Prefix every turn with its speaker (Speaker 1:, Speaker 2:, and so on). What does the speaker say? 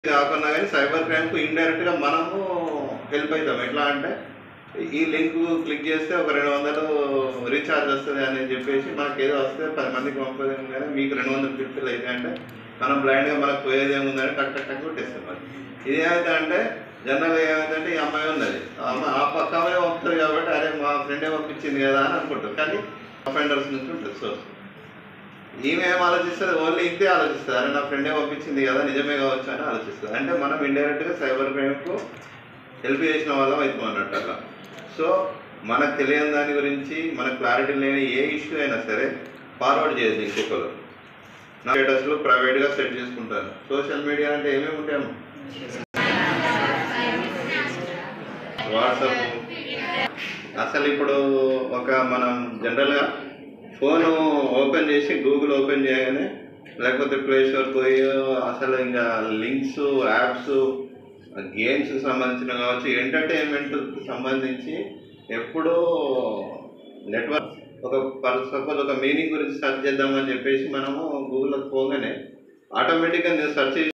Speaker 1: కాకుండా కానీ సైబర్ క్రైమ్కు ఇండైరెక్ట్గా మనము హెల్ప్ అవుతాం ఎట్లా అంటే ఈ లింక్ క్లిక్ చేస్తే ఒక రెండు వందలు రీఛార్జ్ వస్తుంది అని చెప్పేసి మనకి ఏదో వస్తే పది మందికి పంపదు కానీ మీకు రెండు వందలు ఫిఫ్టీలు అయితే అంటే మనం బ్లైండ్గా మనకు పోయేది ఏముందని టక్ టక్ టక్ కొట్టేస్తాం మరి ఇది ఏమైతే అంటే జనరల్గా ఏమైందంటే ఈ అమ్మాయి ఉన్నది ఆ అమ్మాయి ఆ పక్క అమ్మాయి పంపుతుంది కాబట్టి అరే మా ఫ్రెండే పంపించింది కదా అని అనుకుంటాం కానీ అఫెండర్స్ నుంచి ఉంటుంది సోర్స్ ఈమె ఏం ఆలోచిస్తుంది ఓన్లీ ఇంతే ఆలోచిస్తుంది అరే నా ఫ్రెండే పంపించింది కదా నిజమే కావచ్చు అని ఆలోచిస్తుంది అంటే మనం ఇండైరెక్ట్గా సైబర్ క్రైమ్కు హెల్ప్ చేసిన వాళ్ళం అవుతాం అన్నట్టు అట్లా సో మనకు తెలియని దాని గురించి మనకు క్లారిటీ లేని ఏ ఇష్యూ అయినా సరే ఫార్వర్డ్ చేయొద్దు ఇంకొకరు నా స్టేటస్లో ప్రైవేట్గా సెట్ చేసుకుంటాను సోషల్ మీడియా అంటే ఏమేమి ఉంటాయమ్మా వాట్సాప్ అసలు ఇప్పుడు ఒక మనం జనరల్గా ఫోన్ ఓపెన్ చేసి గూగుల్ ఓపెన్ చేయగానే లేకపోతే ప్లే స్టోర్ పోయి అసలు ఇంకా లింక్స్ యాప్స్ గేమ్స్ సంబంధించిన కావచ్చు ఎంటర్టైన్మెంట్కి సంబంధించి ఎప్పుడూ నెట్వర్క్ ఒక పర్ సపోజ్ ఒక మీనింగ్ గురించి సెర్చ్ చేద్దామని చెప్పేసి మనము గూగుల్లోకి పోగానే ఆటోమేటిక్గా నేను సెర్చ్